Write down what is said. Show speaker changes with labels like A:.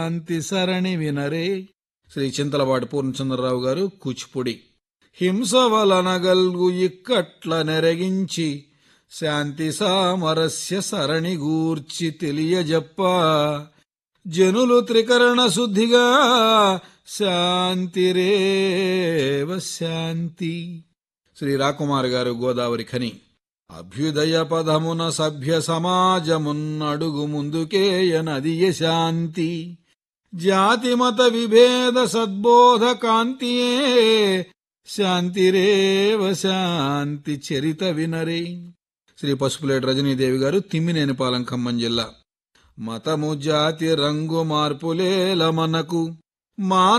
A: శాంతి సరణి వినరే శ్రీ చింతలవాడి పూర్ణచంద్రరావు గారు కూచిపూడి హింస వలన గల్గు ఇక్కట్ల నెరగించి శాంతి సామరస్య సరణి గూర్చి తెలియజెప్ప జనులు త్రికరణ శుద్ధిగా శాంతిరేవ శాంతి శ్రీ రాకుమార్ గారు గోదావరి ఖని అభ్యుదయ పదమున సభ్య సమాజమున్నడుగు ముందుకేయనదియ శాంతి జాతి మత విభేద సద్బోధ కాంతియే శాంతిరేవ శాంతి చరిత వినరే శ్రీ పసుపులేటి రజనీదేవి గారు తిమ్మినేనిపాలెం ఖమ్మం జిల్లా మతము జాతి రంగు మార్పులేల మనకు మా